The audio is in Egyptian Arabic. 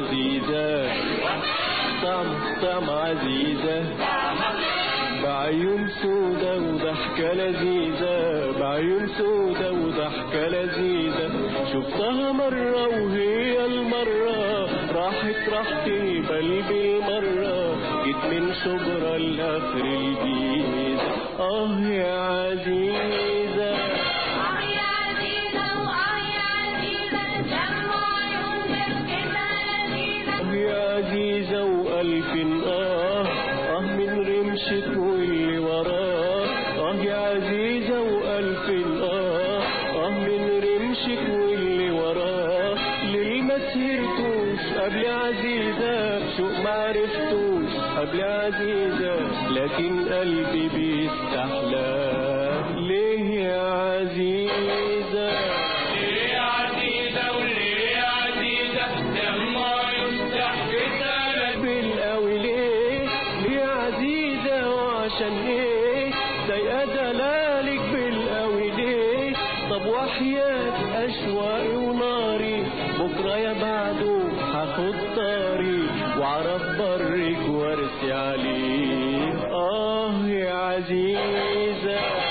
عزيزة طعم طعم عزيزة بعيون سودة وضحكة لذيذة بعيون سودة وضحكة لذيذة شفتها مرة وهي المرة راحت راحتي بقلبي مرة جيت من شبرا لآخر الجيزة آه يا عزيزة آه يا عزيزة وآه يا عزيزة دمع عيون ضحكتها لذيذة آه يا عزيزة وألف آه آه من رمشك واللي وراه آه يا عزيزة وألف آه آه من رمشك واللي وراه ليه ما سهرتوش قبل يا عزيزة شوق ما عرفتوش قبل يا عزيزة لكن قلبي بيستحلى ليه يا عزيزة ليه يا عزيزة وليه يا عزيزة دمع يستحكتها بالقوي ليه ليه يا عزيزة وعشان ايه ضايقة دلالك بالقوي ليه طب وحياة أشواقي وناري بكرة يا بعده هاخد طاري وعرف برك وارسي عليه آه يا عزيزة